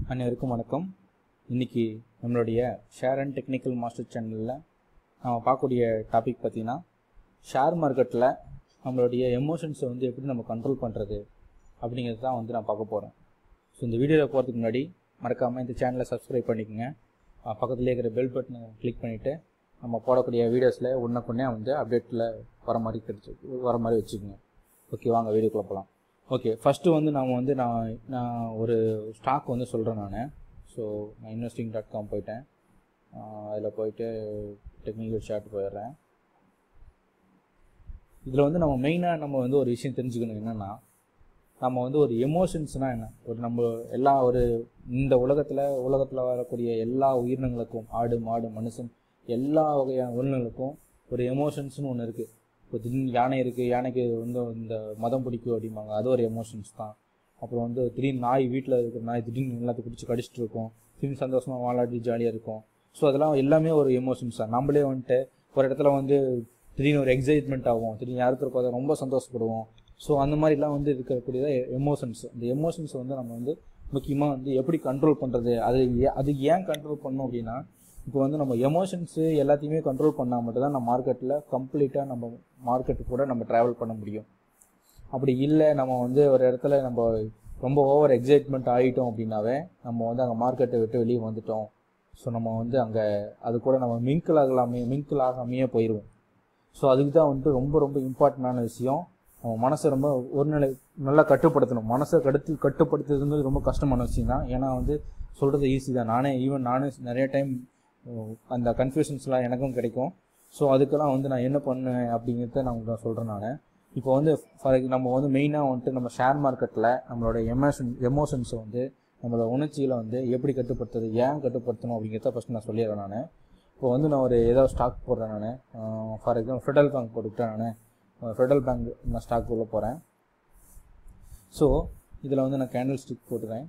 அனைவருக்கும் வணக்கம் இன்னைக்கு நம்மளுடைய ஷேர் அண்ட் டெக்னிக்கல் மாஸ்டர் சேனலில் நம்ம பார்க்கக்கூடிய டாபிக் பார்த்தீங்கன்னா ஷேர் மார்க்கெட்டில் நம்மளுடைய எமோஷன்ஸை வந்து எப்படி நம்ம கண்ட்ரோல் பண்ணுறது அப்படிங்கிறது தான் வந்து நான் பார்க்க போகிறேன் ஸோ இந்த வீடியோவில் போகிறதுக்கு முன்னாடி மறக்காமல் இந்த சேனலை சப்ஸ்கிரைப் பண்ணிக்கோங்க அஹ் பக்கத்துலேயே இருக்கிற பெல் பட்டனை கிளிக் பண்ணிவிட்டு நம்ம போடக்கூடிய வீடியோஸில் ஒன்றுக்குன்னே வந்து அப்டேட்டில் வர மாதிரி கிடைச்சி வர மாதிரி வச்சுக்கோங்க ஓகே வாங்க வீடியோக்குள்ள போகலாம் ஓகே ஃபஸ்ட்டு வந்து நான் வந்து நான் நான் ஒரு ஸ்டாக் வந்து சொல்கிறேன் நான் ஸோ நான் இன்வெஸ்டிங் டாட் காம் போயிட்டேன் அதில் போயிட்டு டெக்னிக்கல் ஷார்ட் போயிடுறேன் இதில் வந்து நம்ம மெயினாக நம்ம வந்து ஒரு விஷயம் தெரிஞ்சுக்கணும் என்னென்னா நம்ம வந்து ஒரு எமோஷன்ஸ்னால் என்ன ஒரு நம்ம எல்லா ஒரு இந்த உலகத்தில் உலகத்தில் வரக்கூடிய எல்லா உயிரினங்களுக்கும் ஆடு மாடு மனுஷன் எல்லா வகையான உயிரினங்களுக்கும் ஒரு எமோஷன்ஸ்னு ஒன்று இருக்குது இப்போ திடீர்னு யானை இருக்குது யானைக்கு வந்து இந்த மதம் பிடிக்கும் அப்படிம்பாங்க அது ஒரு எமோஷன்ஸ் தான் அப்புறம் வந்து திடீர்னு நாய் வீட்டில் இருக்கிற நாய் திடீர்னு எல்லாத்தையும் பிடிச்சி கடிச்சிட்டு இருக்கும் திடீர்னு சந்தோஷமாக வாழாடி ஜாலியாக இருக்கும் ஸோ அதெல்லாம் எல்லாமே ஒரு எமோஷன்ஸ் தான் நம்மளே வந்துட்டு ஒரு இடத்துல வந்து திடீர்னு ஒரு எக்ஸைட்மெண்ட் ஆகும் திடீர்னு யாருக்கு பார்த்தா ரொம்ப சந்தோஷப்படுவோம் ஸோ அந்த மாதிரிலாம் வந்து இருக்கக்கூடியதான் எமோஷன்ஸ் இந்த எமோஷன்ஸ் வந்து நம்ம வந்து முக்கியமாக வந்து எப்படி கண்ட்ரோல் பண்ணுறது அது ஏ- அது ஏன் கண்ட்ரோல் பண்ணணும் அப்படின்னா இப்போ வந்து நம்ம எமோஷன்ஸு எல்லாத்தையுமே கண்ட்ரோல் பண்ணால் மட்டும்தான் நம்ம மார்க்கெட்டில் கம்ப்ளீட்டாக நம்ம மார்க்கெட்டு கூட நம்ம ட்ராவல் பண்ண முடியும் அப்படி இல்லை நம்ம வந்து ஒரு இடத்துல நம்ம ரொம்ப ஓவர் எக்ஸைட்மெண்ட் ஆகிட்டோம் அப்படின்னாவே நம்ம வந்து அங்கே மார்க்கெட்டை விட்டு வெளியே வந்துட்டோம் ஸோ நம்ம வந்து அங்கே அது கூட நம்ம மிங்கிள் ஆகலாமே மிங்கிள் ஆகாமையே போயிடுவோம் ஸோ அதுக்கு தான் வந்துட்டு ரொம்ப ரொம்ப இம்பார்ட்டண்டான விஷயம் நம்ம மனசை ரொம்ப ஒரு நிலை நல்லா கட்டுப்படுத்தணும் மனசை கடுத்து கட்டுப்படுத்துறதுங்கிறது ரொம்ப கஷ்டமான விஷயம் தான் ஏன்னா வந்து சொல்கிறது ஈஸி தான் நானே ஈவன் நானே நிறைய டைம் அந்த கன்ஃபியூஷன்ஸ்லாம் எனக்கும் கிடைக்கும் ஸோ அதுக்கெல்லாம் வந்து நான் என்ன பண்ணேன் அப்படிங்கிறத நான் உங்களுக்கு சொல்கிறேன் நான் இப்போ வந்து ஃபார் நம்ம வந்து மெயினாக வந்துட்டு நம்ம ஷேர் மார்க்கெட்டில் நம்மளோட எமோஷன் எமோஷன்ஸை வந்து நம்மளோட உணர்ச்சிகளை வந்து எப்படி கட்டுப்படுத்துறது ஏன் கட்டுப்படுத்தணும் அப்படிங்கிறத ஃபஸ்ட் நான் சொல்லிடுறேன் நான் இப்போ வந்து நான் ஒரு ஏதோ ஸ்டாக் போடுறேன் நான் ஃபார் எக்ஸாம்பிள் ஃபெடரல் பேங்க் போட்டுக்கிட்டேன் நான் ஃபெடரல் பேங்க் நான் ஸ்டாக் உள்ள போகிறேன் ஸோ இதில் வந்து நான் கேண்டில் ஸ்டிக் போட்டுறேன்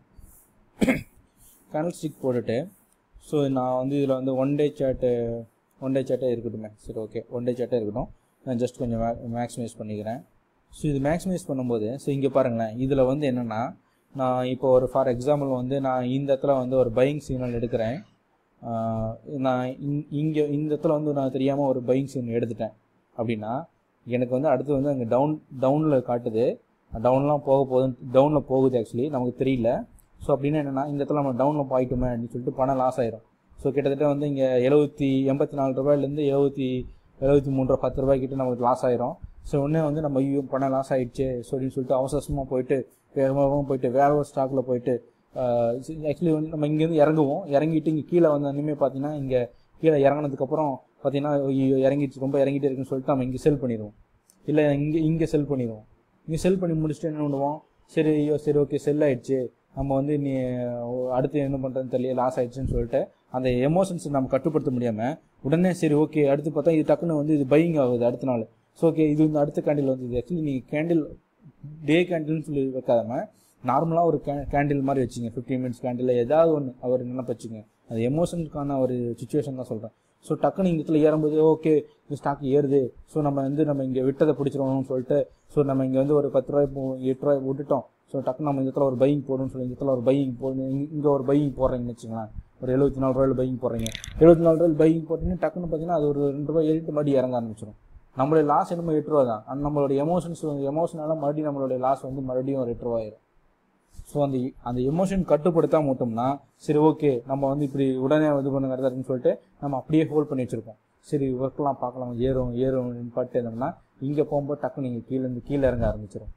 கேண்டில் ஸ்டிக் போட்டுட்டு ஸோ நான் வந்து இதில் வந்து ஒன் டே சேட்டு ஒன் டே சேட்டே இருக்கட்டுமே சரி ஓகே ஒன் டே சேட்டே இருக்கட்டும் நான் ஜஸ்ட் கொஞ்சம் மேக்ஸிமைஸ் பண்ணிக்கிறேன் ஸோ இது மேக்ஸிமைஸ் பண்ணும்போது ஸோ இங்கே பாருங்களேன் இதில் வந்து என்னென்னா நான் இப்போ ஒரு ஃபார் எக்ஸாம்பிள் வந்து நான் இந்த இடத்துல வந்து ஒரு பையிங் சிக்னல் எடுக்கிறேன் ஆஹ் நான் இங் இங்கே இந்த இடத்துல வந்து நான் தெரியாமல் ஒரு பையிங் சிக்னல் எடுத்துட்டேன் அப்படின்னா எனக்கு வந்து அடுத்து வந்து அங்கே டவுன் டவுனில் காட்டுது டவுன்லாம் போக போகுது டவுனில் போகுது ஆக்சுவலி நமக்கு தெரியல ஸோ அப்படின்னா என்னென்னா இந்த இடத்துல நம்ம டவுனில் போயிட்டோமே அப்படின்னு சொல்லிட்டு பணம் லாஸ் ஆயிரும் ஸோ கிட்டத்தட்ட வந்து இங்கே எழுபத்தி எண்பத்தி நாலு ரூபாயிலேருந்து எழுபத்தி எழுபத்தி மூணு ரூபா பத்து ரூபாய் கிட்ட நமக்கு லாஸ் ஆயிரும் ஸோ உடனே வந்து நம்ம ஐயோ பணம் லாஸ் ஆயிடுச்சு ஸோ அப்படின்னு சொல்லிட்டு அவசரமாக போயிட்டு வேகமாக போயிட்டு வேற ஒரு ஸ்டாக்கில் போயிட்டு ஆக்சுவலி வந்து நம்ம இங்கேருந்து இறங்குவோம் இறங்கிட்டு இங்கே கீழே வந்து இனிமேல் பார்த்தீங்கன்னா இங்கே கீழே இறங்கினதுக்கப்புறம் பார்த்தீங்கன்னா ஐயோ இறங்கிட்டு ரொம்ப இறங்கிட்டே இருக்குன்னு சொல்லிட்டு நம்ம இங்கே செல் பண்ணிடுவோம் இல்லை இங்கே இங்கே செல் பண்ணிடுவோம் இங்கே செல் பண்ணி முடிச்சுட்டு என்ன பண்ணுவோம் சரி ஐயோ சரி ஓகே செல் ஆயிடுச்சு நம்ம வந்து நீ அடுத்து என்ன பண்ணுறதுன்னு தெரியல லாஸ் ஆயிடுச்சுன்னு சொல்லிட்டு அந்த எமோஷன்ஸ் நம்ம கட்டுப்படுத்த முடியாமல் உடனே சரி ஓகே அடுத்து பார்த்தா இது டக்குன்னு வந்து இது பையிங் ஆகுது அடுத்த நாள் ஸோ ஓகே இது வந்து அடுத்த கேண்டில் வந்து இது ஆக்சுவலி நீங்கள் கேண்டில் டே கேண்டில்னு சொல்லி வைக்காம நார்மலாக ஒரு கே கேண்டில் மாதிரி வச்சுங்க ஃபிஃப்டீன் மினிட்ஸ் கேண்டில் ஏதாவது ஒன்று அவர் நினைப்பு வச்சுங்க அது எமோஷனுக்கான ஒரு சுச்சுவேஷன் தான் சொல்கிறேன் ஸோ டக்குன்னு இந்த இடத்துல ஏறும்போது ஓகே இந்த ஸ்டாக் ஏறுது ஸோ நம்ம வந்து நம்ம இங்கே விட்டதை பிடிச்சிருவோம்னு சொல்லிட்டு ஸோ நம்ம இங்கே வந்து ஒரு பத்து ரூபாய் போ எட்டு ரூபாய் விட்டுட்டோம் ஸோ டக்குன்னு நம்ம இந்த இடத்துல ஒரு பையிங் போடணும்னு சொல்லி இந்த இடத்துல ஒரு பையிங் போடணும் இங்கே ஒரு பையிங் போடுறீங்கன்னு வச்சுங்களேன் ஒரு எழுபத்தி நாலு ரூபாயில் பையிங் போடுறீங்க எழுபத்தி நாலு ரூபாயில் பையிங் போட்டீங்கன்னா டக்குன்னு பார்த்தீங்கன்னா அது ஒரு ரெண்டு ரூபாய் ஏறிட்டு மறுபடியும் இறங்க ஆரம்பிச்சிடும் நம்மளுடைய லாஸ் என்னமோ எட்டு ரூபா தான் ஆனால் நம்மளுடைய எமோஷன்ஸ் எமோஷனால மறுபடியும் நம்மளுடைய லாஸ் வந்து மறுபடியும் ஒரு எட்டு ரூபா ஆயிரும் ஸோ அந்த அந்த எமோஷன் கட்டுப்படுத்தாம விட்டோம்னா சரி ஓகே நம்ம வந்து இப்படி உடனே இது பண்ண இருக்குன்னு சொல்லிட்டு நம்ம அப்படியே ஹோல்ட் பண்ணி வச்சிருக்கோம் சரி ஒர்க்லாம் பார்க்கலாம் ஏறும் ஏறும் பாட்டு இருந்தோம்னா இங்கே போகும்போது டக்கு நீங்கள் கீழே இருந்து கீழே இறங்க ஆரம்பிச்சிடும்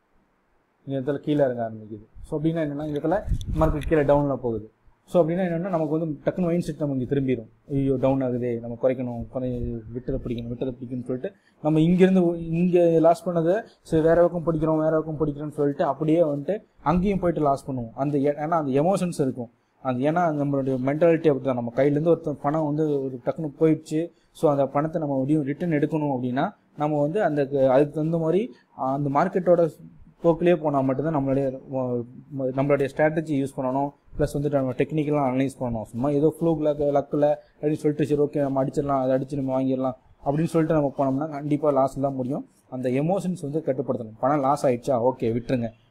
இந்த இடத்துல கீழே இறங்க ஆரம்பிக்குது ஸோ அப்படின்னா என்னன்னா இந்த இடத்துல மார்க்கெட் கீழே டவுனில் போகுது ஸோ அப்படின்னா என்னன்னா நமக்கு வந்து டக்குன்னு மைண்ட் செட் நம்ம இங்கே திரும்பிடும் ஐயோ டவுன் ஆகுதே நம்ம குறைக்கணும் குறை விட்டதை பிடிக்கணும் விட்டதை பிடிக்கணும்னு சொல்லிட்டு நம்ம இங்கேருந்து இங்கே லாஸ் பண்ணதை சரி வேற பக்கம் பிடிக்கிறோம் வேற பக்கம் பிடிக்கிறோம்னு சொல்லிட்டு அப்படியே வந்துட்டு அங்கேயும் போயிட்டு லாஸ் பண்ணுவோம் அந்த ஏ- ஏன்னா அந்த எமோஷன்ஸ் இருக்கும் அது ஏன்னா நம்மளுடைய மென்டாலிட்டி அப்படி தான் நம்ம கையிலேருந்து ஒருத்தர் பணம் வந்து ஒரு டக்குன்னு போயிடுச்சு ஸோ அந்த பணத்தை நம்ம மறுபடியும் ரிட்டர்ன் எடுக்கணும் அப்படின்னா நம்ம வந்து அந்த க- அதுக்கு தகுந்த மாதிரி ஆஹ், அந்த மார்க்கெட்டோட போக்கிலே போனால் மட்டும்தான் நம்மளுடைய ம- ம- நம்மளுடைய ஸ்ட்ராட்டஜி யூஸ் பண்ணணும் ப்ளஸ் வந்துட்டு நம்ம டெக்னிக்கலாக அனலைஸ் பண்ணணும் சும்மா ஏதோ ஃப்ளூக் லக் லக்கில் அப்படின்னு சொல்லிட்டு சரி ஓகே நம்ம அடிச்சிடலாம் அதை அடிச்சு நம்ம வாங்கிடலாம் அப்படின்னு சொல்லிட்டு நம்ம போனோம்னா கண்டிப்பாக லாஸ் தான் முடியும் அந்த எமோஷன்ஸ் வந்து கட்டுப்படுத்தணும் பணம் லாஸ் ஆயிடுச்சா ஓகே விட்டுருங்க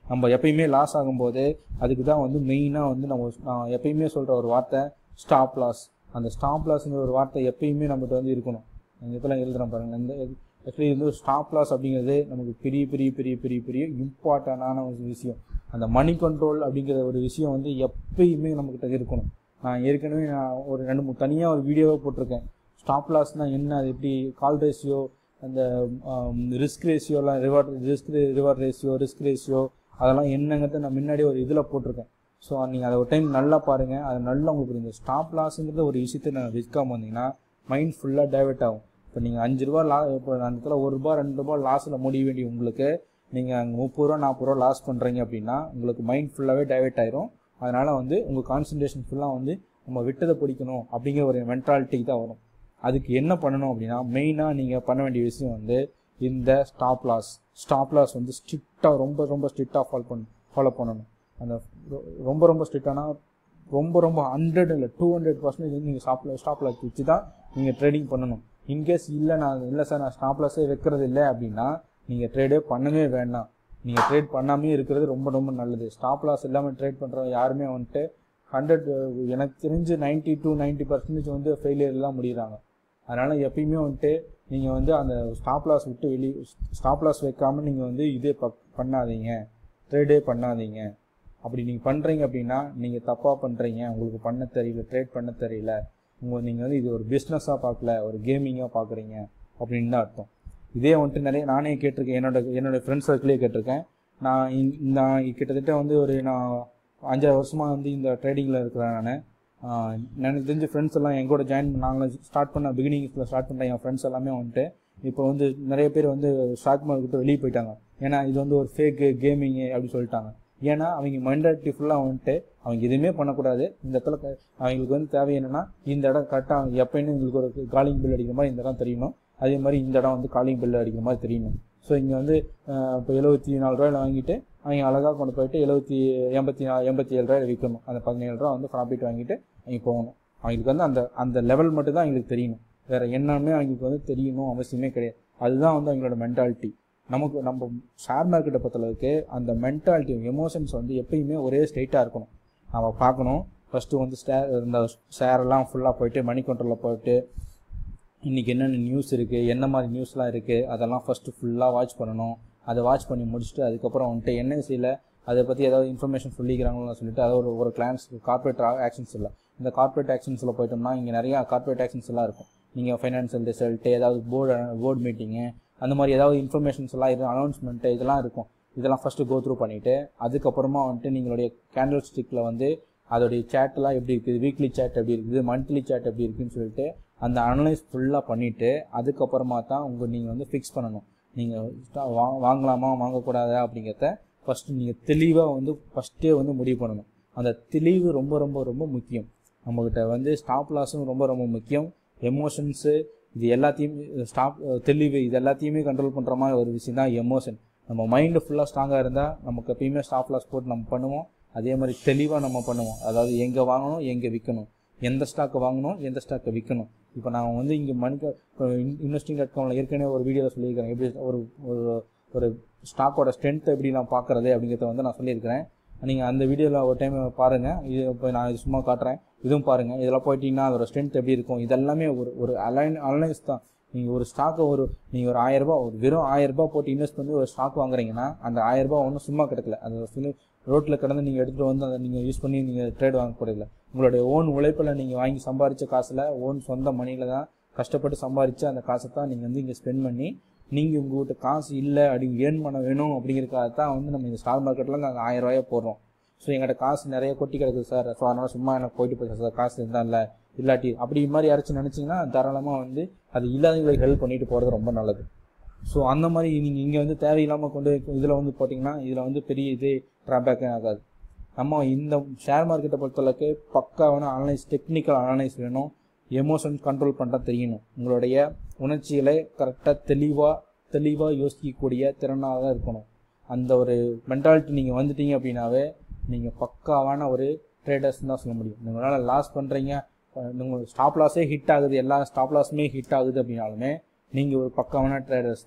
நம்ம எப்பயுமே லாஸ் ஆகும்போது அதுக்கு தான் வந்து மெயினாக வந்து நம்ம நான் எப்பயுமே சொல்கிற ஒரு வார்த்தை ஸ்டாப் லாஸ் அந்த ஸ்டாப் லாஸ்ங்கிற ஒரு வார்த்தை எப்பயுமே நம்மகிட்ட வந்து இருக்கணும் இந்த இடத்துல எழுதுறேன் பாருங்கள் இந்த ஆக்சுவலி வந்து ஸ்டாப் லாஸ் அப்படிங்கிறது நமக்கு பெரிய பெரிய பெரிய பெரிய பெரிய இம்பார்ட்டண்டான ஒரு விஷயம் அந்த மணி கண்ட்ரோல் அப்படிங்கிற ஒரு விஷயம் வந்து எப்பயுமே நம்மக்கிட்ட இருக்கணும் நான் ஏற்கனவே நான் ஒரு ரெண்டு மூணு தனியாக ஒரு வீடியோவை போட்டிருக்கேன் ஸ்டாப் லாஸ்னால் என்ன அது எப்படி கால் ரேஷியோ அந்த ரிஸ்க் ரேஷியோலாம் reward risk reward ratio risk ratio அதெல்லாம் என்னங்கிறத நான் முன்னாடி ஒரு இதில் போட்டிருக்கேன் ஸோ நீங்கள் அதை ஒரு டைம் நல்லா பாருங்கள் அது நல்லா உங்களுக்கு புரியுது ஸ்டாப் லாஸுங்கிறத ஒரு விஷயத்தை நான் விற்காம வந்தீங்கன்னா மைண்ட் ஃபுல்லாக டைவெர்ட் ஆகும் இப்போ நீங்கள் அஞ்சு ரூபா லா இப்போ அந்த இடத்துல ஒரு ரூபா ரெண்டு ரூபா லாஸில் முடிய வேண்டிய உங்களுக்கு நீங்கள் அங்கே முப்பது ரூபா நாற்பது ரூபா லாஸ் பண்ணுறீங்க அப்படின்னா உங்களுக்கு மைண்ட் ஃபுல்லாகவே டைவெர்ட் ஆயிரும் அதனால் வந்து உங்கள் கான்சன்ட்ரேஷன் ஃபுல்லாக வந்து நம்ம விட்டதை பிடிக்கணும் அப்படிங்கிற ஒரு மென்டாலிட்டி தான் வரும் அதுக்கு என்ன பண்ணணும் அப்படின்னா மெயினாக நீங்கள் பண்ண வேண்டிய விஷயம் வந்து இந்த ஸ்டாப் லாஸ் ஸ்டாப் லாஸ் வந்து ஸ்ட்ரிக்டாக ரொம்ப ரொம்ப ஸ்ட்ரிக்டாக ஃபாலோ பண்ண ஃபாலோ பண்ணணும் அந்த ரொ- ரொம்ப ரொம்ப ஸ்ட்ரிக்டானா ரொம்ப ரொம்ப ஹண்ட்ரட் இல்லை டூ ஹண்ட்ரட் பர்சன்டேஜ் நீங்கள் ஸ்டாப் ஸ்டாப் லாஸ் வச்சு தான் நீங்கள் ட்ரேடிங் பண்ணணும் இன்கேஸ் இல்லை நான் இல்லை சார் நான் ஸ்டாப் லாஸே வைக்கிறது இல்லை அப்படின்னா நீங்கள் ட்ரேடே பண்ணவே வேண்டாம் நீங்கள் ட்ரேட் பண்ணாமே இருக்கிறது ரொம்ப ரொம்ப நல்லது ஸ்டாப் லாஸ் இல்லாமல் ட்ரேட் பண்ணுறவங்க யாருமே வந்துட்டு ஹண்ட்ரட் எனக்கு தெரிஞ்சு 90 டு 90% பர்சன்டேஜ் வந்து ஃபெயிலியர் தான் முடிகிறாங்க அதனால் எப்பயுமே வந்துட்டு நீங்கள் வந்து அந்த ஸ்டாப் லாஸ் விட்டு வெளியே ஸ்டாப் லாஸ் வைக்காமல் நீங்கள் வந்து இதே ப பண்ணாதீங்க ட்ரேடே பண்ணாதீங்க அப்படி நீங்கள் பண்ணுறீங்க அப்படின்னா நீங்கள் தப்பாக பண்ணுறீங்க உங்களுக்கு பண்ண தெரியல ட்ரேட் பண்ண தெரியல உங்கள் நீங்கள் வந்து இது ஒரு பிஸ்னஸாக பார்க்கல ஒரு கேமிங்காக பார்க்குறீங்க அப்படின்னு தான் அர்த்தம் இதே வந்துட்டு நிறைய நானே கேட்டிருக்கேன் என்னோட என்னோட ஃப்ரெண்ட்ஸ் சர்க்கிளே கேட்டிருக்கேன் நான் இந்த- நான் கிட்டத்தட்ட வந்து ஒரு நான் அஞ்சாறு வருஷமாக வந்து இந்த ட்ரேடிங்கில் இருக்கிறேன் நான் ஆஹ் எனக்கு தெரிஞ்ச ஃப்ரெண்ட்ஸ் எல்லாம் எங்கூட ஜாயின் நாங்கள் ஸ்டார்ட் பண்ண பிகினிங்ஸில் ஸ்டார்ட் பண்ண என் ஃப்ரெண்ட்ஸ் எல்லாமே வந்துட்டு இப்போ வந்து நிறைய பேர் வந்து ஸ்டாக் மார்க்கெட்டு வெளியே போயிட்டாங்க ஏன்னா இது வந்து ஒரு ஃபேக்கு கேமிங்கு அப்படி சொல்லிட்டாங்க ஏன்னா அவங்க மென்டாலிட்டி ஃபுல்லாக வந்துட்டு அவங்க எதுவுமே பண்ணக்கூடாது இந்த இடத்துல க- அவங்களுக்கு வந்து தேவை என்னன்னா இந்த இடம் கரெக்டாக எப்பயுமே எங்களுக்கு ஒரு காலிங் பில் அடிக்கிற மாதிரி இந்த இடம் தெரியணும் அதே மாதிரி இந்த இடம் வந்து காலிங் பில் அடிக்கிற மாதிரி தெரியணும் ஸோ இங்கே வந்து அஹ், இப்போ எழுபத்தி நாலு ரூபாயில் வாங்கிட்டு அவங்க அழகாக கொண்டு போயிட்டு எழுபத்தி எண்பத்தி நா எண்பத்தி ஏழு ரூபாயில் விற்கணும் அந்த பதினேழு ரூபா வந்து ப்ராஃபிட் வாங்கிட்டு அவங்க போகணும் அவங்களுக்கு வந்து அந்த அந்த லெவல் மட்டும் தான் அவங்களுக்கு தெரியணும் வேற என்னமே அவங்களுக்கு வந்து தெரியணும் அவசியமே கிடையாது அதுதான் வந்து அவங்களோட மென்டாலிட்டி நமக்கு நம்ம ஷேர் மார்க்கெட்டை பொறுத்தளவுக்கு அந்த மென்டாலிட்டி எமோஷன்ஸ் வந்து எப்பயுமே ஒரே ஸ்ட்ரைட்டாக இருக்கணும் நம்ம பார்க்கணும் ஃபஸ்ட்டு வந்து ஸ்டேர் இந்த ஷேரெல்லாம் ஃபுல்லாக போயிட்டு மணி கண்ட்ரோலில் போயிட்டு இன்றைக்கி என்னென்ன நியூஸ் இருக்குது என்ன மாதிரி நியூஸ்லாம் இருக்குது அதெல்லாம் ஃபஸ்ட்டு ஃபுல்லாக வாட்ச் பண்ணணும் அதை வாட்ச் பண்ணி முடிச்சுட்டு அதுக்கப்புறம் வந்துட்டு என்எஸ்சியில் அதை பற்றி ஏதாவது இன்ஃபர்மேஷன் சொல்லிக்கிறாங்களோ சொல்லிட்டு அதை ஒரு ஒரு கிளான்ஸ் கார்ப்பரேட் ஆக்ஷன்ஸ் இல்லை இந்த கார்ப்பரேட் ஆக்ஷன்ஸில் போயிட்டோம்னா இங்கே நிறையா கார்ப்பரேட் ஆக்ஷன்ஸ் எல்லாம் இருக்கும் நீங்கள் ஃபைனான்சியல் ரிசல்ட்டு ஏதாவது போர்டு போர்டு மீட்டிங்கு அந்த மாதிரி ஏதாவது இன்ஃபர்மேஷன்ஸ் எல்லாம் இது அனௌன்ஸ்மெண்ட்டு இதெல்லாம் இருக்கும் இதெல்லாம் ஃபஸ்ட்டு கோ த்ரூ பண்ணிவிட்டு அதுக்கப்புறமா வந்துட்டு நீங்களுடைய கேண்டில் ஸ்டிக்கில் வந்து அதோடைய சேட்டெல்லாம் எப்படி இருக்குது வீக்லி சேட் எப்படி இருக்குது மந்த்லி சேட் எப்படி இருக்குன்னு சொல்லிட்டு அந்த அனலைஸ் ஃபுல்லாக பண்ணிவிட்டு அதுக்கப்புறமா தான் உங்கள் நீங்கள் வந்து ஃபிக்ஸ் பண்ணணும் நீங்கள் வா வாங்கலாமா வாங்கக்கூடாதா அப்படிங்கிறத ஃபஸ்ட்டு நீங்கள் தெளிவாக வந்து ஃபஸ்ட்டே வந்து முடிவு பண்ணணும் அந்த தெளிவு ரொம்ப ரொம்ப ரொம்ப முக்கியம் நம்மக்கிட்ட வந்து ஸ்டாப் லாஸும் ரொம்ப ரொம்ப முக்கியம் எமோஷன்ஸு இது எல்லாத்தையும் ஸ்டாப் தெளிவு இது எல்லாத்தையுமே கண்ட்ரோல் பண்ணுற மாதிரி ஒரு விஷயம் தான் எமோஷன் நம்ம மைண்டு ஃபுல்லாக ஸ்ட்ராங்காக இருந்தால் நமக்கு எப்பயுமே ஸ்டாப் லாஸ் போட்டு நம்ம பண்ணுவோம் அதே மாதிரி தெளிவாக நம்ம பண்ணுவோம் அதாவது எங்கே வாங்கணும் எங்கே விற்கணும் எந்த ஸ்டாக்கை வாங்கணும் எந்த ஸ்டாக்கை விற்கணும் இப்போ நான் வந்து இங்கே மணிக்க இன்வெஸ்டிங் டாட் காமில் ஏற்கனவே ஒரு வீடியோவில் சொல்லியிருக்கிறேன் எப்படி ஒரு ஒரு ஒரு ஸ்டாக்கோட ஸ்ட்ரென்த் எப்படி நான் பார்க்குறது அப்படிங்கிறத வந்து நான் சொல்லியிருக்கிறேன் நீங்கள் அந்த வீடியோவில் ஒரு டைம் பாருங்கள் இது இப்போ நான் இது சும்மா காட்டுறேன் இதுவும் பாருங்கள் இதில் போயிட்டீங்கன்னா அதோட ஸ்ட்ரென்த் எப்படி இருக்கும் இதெல்லாமே ஒரு ஒரு அலைன் அனலைஸ் தான் நீங்கள் ஒரு ஸ்டாக்கை ஒரு நீங்கள் ஒரு ஆயிரரூபா ஒரு வெறும் ஆயிரரூபா போட்டு இன்வெஸ்ட் பண்ணி ஒரு ஸ்டாக் வாங்குறீங்கன்னா அந்த ஆயிரரூபா ஒன்றும் சும்மா கிடக்கல அது சொல்லி ரோட்டில் கிடந்து நீங்கள் எடுத்துகிட்டு வந்து அதை நீங்கள் யூஸ் பண்ணி நீங்கள் ட்ரேட் வாங்கக்கூடாது உங்களுடைய ஓன் உழைப்பில் நீங்கள் வாங்கி சம்பாரித்த காசில் ஓன் சொந்த மணியில் தான் கஷ்டப்பட்டு சம்பாரித்து அந்த காசை தான் நீங்கள் வந்து இங்கே ஸ்பெண்ட் பண்ணி நீங்கள் உங்கள்கிட்ட காசு இல்லை அப்படி ஏர்ன் பண்ண வேணும் அப்படிங்கிறதுக்காக தான் வந்து நம்ம இந்த ஸ்டாக் மார்க்கெட்டில் நாங்கள் ஆயிரம் ரூபாயை போடுறோம் ஸோ எங்கிட்ட காசு நிறைய கொட்டி கிடக்குது சார் ஸோ அதனால் சும்மா எனக்கு போயிட்டு போச்சு சார் காசு இருந்தால் இல்லை இல்லாட்டி அப்படி மாதிரி யாராச்சும் நினச்சிங்கன்னா தாராளமாக வந்து அது இல்லாதவங்களுக்கு ஹெல்ப் பண்ணிட்டு போகிறது ரொம்ப நல்லது ஸோ அந்த மாதிரி நீங்கள் இங்கே வந்து தேவையில்லாமல் கொண்டு இதில் வந்து போட்டிங்கன்னா இதில் வந்து பெரிய இது ட்ராபேக்கே ஆகாது நம்ம இந்த ஷேர் மார்க்கெட்டை பொறுத்தளவுக்கு பக்காவான அனலைஸ் டெக்னிக்கல் அனலைஸ் வேணும் எமோஷன்ஸ் கண்ட்ரோல் பண்ணுற தெரியணும் உங்களுடைய உணர்ச்சிகளை கரெக்டாக தெளிவாக தெளிவாக யோசிக்கக்கூடிய திறனாக தான் இருக்கணும் அந்த ஒரு மென்டாலிட்டி நீங்கள் வந்துட்டீங்க அப்படின்னாவே நீங்கள் பக்காவான ஒரு ட்ரேடர்ஸ் தான் சொல்ல முடியும் உங்களால் லாஸ் பண்ணுறீங்க உங்களுக்கு ஸ்டாப் லாஸே ஹிட் ஆகுது எல்லா ஸ்டாப் லாஸுமே ஹிட் ஆகுது அப்படின்னாலுமே நீங்கள் ஒரு பக்காவான ட்ரேடர்ஸ் தான்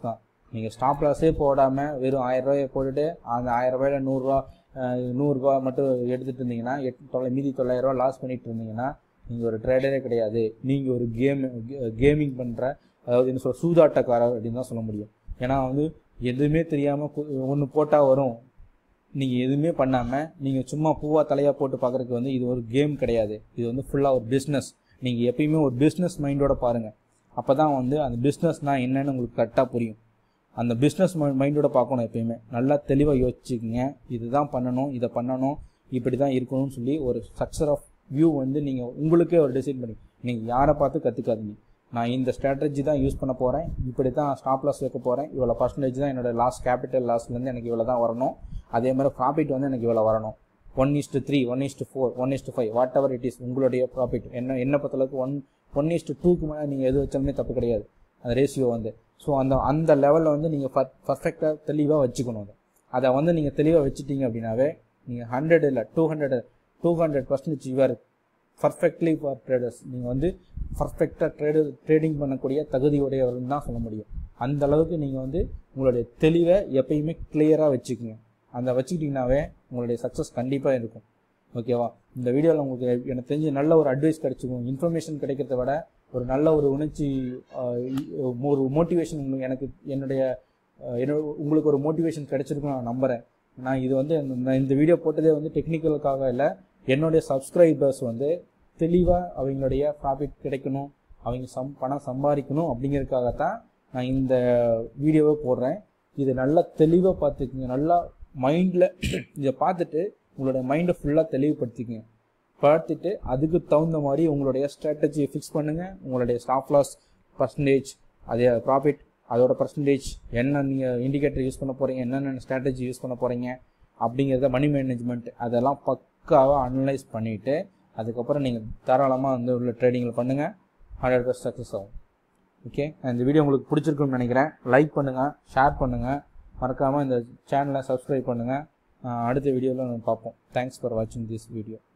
நீங்கள் ஸ்டாப் லாஸே போடாமல் வெறும் ஆயிரம் ரூபாயை போட்டுட்டு அந்த ஆயிரம் ரூபாயில நூறுரூவா நூறுரூவா மட்டும் எடுத்துகிட்டு இருந்தீங்கன்னா எட்டு தொள்ளை மீதி தொள்ளாயிரரூவா லாஸ் பண்ணிட்டு இருந்தீங்கன்னா நீங்கள் ஒரு ட்ரேடரே கிடையாது நீங்கள் ஒரு கேம் கேமிங் பண்ணுற அதாவது என்ன சொல்ற சூதாட்டக்காரர் அப்படின்னு தான் சொல்ல முடியும் ஏன்னா வந்து எதுவுமே தெரியாமல் ஒன்று போட்டால் வரும் நீங்கள் எதுவுமே பண்ணாமல் நீங்கள் சும்மா பூவா தலையாக போட்டு பார்க்குறதுக்கு வந்து இது ஒரு கேம் கிடையாது இது வந்து ஃபுல்லாக ஒரு பிஸ்னஸ் நீங்கள் எப்பயுமே ஒரு பிஸ்னஸ் மைண்டோட பாருங்கள் அப்போ தான் வந்து அந்த பிஸ்னஸ்னால் என்னன்னு உங்களுக்கு கரெக்டாக புரியும் அந்த பிஸ்னஸ் மைண்டோட பார்க்கணும் எப்பயுமே நல்லா தெளிவாக யோசிச்சுக்கோங்க இதுதான் பண்ணணும் இதை பண்ணணும் இப்படி தான் இருக்கணும்னு சொல்லி ஒரு ஸ்ட்ரக்சர் ஆஃப் வியூ வந்து நீங்கள் உங்களுக்கே ஒரு டிசைட் பண்ணி நீங்கள் யாரை பார்த்து கற்றுக்காதீங்க நான் இந்த ஸ்ட்ராட்டஜி தான் யூஸ் பண்ண போகிறேன் இப்படி தான் ஸ்டாப் லாஸ் வைக்க போகிறேன் இவ்வளோ பர்சன்டேஜ் தான் என்னோட லாஸ் கேபிட்டல் லாஸ்லேருந்து எனக்கு இவ்வளோ தான் வரணும் அதே மாதிரி ப்ராஃபிட் வந்து எனக்கு இவ்வளோ வரணும் one is to three one is to four one is to five whatever it is உங்களுடைய ப்ராஃபிட் என்ன என்ன பொறுத்தளவுக்கு ஒன் ஒன் இஸ்ட்டு டூக்கு மேலே நீங்கள் எது வச்சாலுமே தப்பு கிடையாது அந்த ரேஷியோ வந்து ஸோ அந்த அந்த லெவலில் வந்து நீங்கள் பர் பர்ஃபெக்டாக தெளிவாக வச்சுக்கணும் அதை அதை வந்து நீங்கள் தெளிவாக வச்சுட்டீங்க அப்படின்னாவே நீங்கள் ஹண்ட்ரட் இல்லை two hundred two hundred percentage you're perfectly for traders நீங்கள் வந்து பர்ஃபெக்டாக ட்ரேடு ட்ரேடிங் பண்ணக்கூடிய தகுதியுடையவர்கள் தான் சொல்ல முடியும் அந்த அளவுக்கு நீங்கள் வந்து உங்களுடைய தெளிவை எப்பயுமே கிளியராக வச்சுக்கோங்க அந்த வச்சுக்கிட்டிங்கனாவே உங்களுடைய சக்ஸஸ் கண்டிப்பாக இருக்கும் ஓகேவா இந்த வீடியோவில் உங்களுக்கு எனக்கு தெரிஞ்சு நல்ல ஒரு அட்வைஸ் கிடைச்சிக்கும் இன்ஃபர்மேஷன் கிடைக்கிறத விட ஒரு நல்ல ஒரு உணர்ச்சி ஒரு மோட்டிவேஷன் எனக்கு என்னுடைய என்னோட உங்களுக்கு ஒரு மோட்டிவேஷன் கிடைச்சிருக்கும் நான் நம்புகிறேன் நான் இது வந்து நான் இந்த வீடியோ போட்டதே வந்து டெக்னிக்கலுக்காக இல்லை என்னுடைய சப்ஸ்கிரைபர்ஸ் வந்து தெளிவாக அவங்களுடைய ப்ராஃபிட் கிடைக்கணும் அவங்க சம் பணம் சம்பாதிக்கணும் அப்படிங்கிறதுக்காகத்தான் நான் இந்த வீடியோவை போடுறேன் இது நல்லா தெளிவாக பார்த்துக்குங்க நல்லா மைண்டில் இதை பார்த்துட்டு உங்களுடைய மைண்டை ஃபுல்லாக தெளிவுபடுத்திக்கங்க பார்த்துட்டு அதுக்கு தகுந்த மாதிரி உங்களுடைய ஸ்ட்ராட்டஜியை ஃபிக்ஸ் பண்ணுங்கள் உங்களுடைய ஸ்டாப் லாஸ் பர்சன்டேஜ் அதே ப்ராஃபிட் அதோட பர்சன்டேஜ் என்ன நீங்கள் இண்டிகேட்டர் யூஸ் பண்ண போகிறீங்க என்னென்ன ஸ்ட்ராட்டஜி யூஸ் பண்ண போகிறீங்க அப்படிங்கிறத மணி மேனேஜ்மெண்ட் அதெல்லாம் பக்காவாக அனலைஸ் பண்ணிவிட்டு அதுக்கப்புறம் நீங்கள் தாராளமாக வந்து உள்ள ட்ரேடிங்கில் பண்ணுங்கள் ஹண்ட்ரட் பர்சன்ட் சக்ஸஸ் ஆகும் ஓகே இந்த வீடியோ உங்களுக்கு பிடிச்சிருக்குன்னு நினைக்கிறேன் லைக் பண்ணுங்கள் ஷேர் பண்ணுங்கள் மறக்காமல் இந்த சேனலை சப்ஸ்கிரைப் பண்ணுங்கள் அடுத்த வீடியோவில் பார்ப்போம் தேங்க்ஸ் ஃபார் வாட்சிங் திஸ் வீடியோ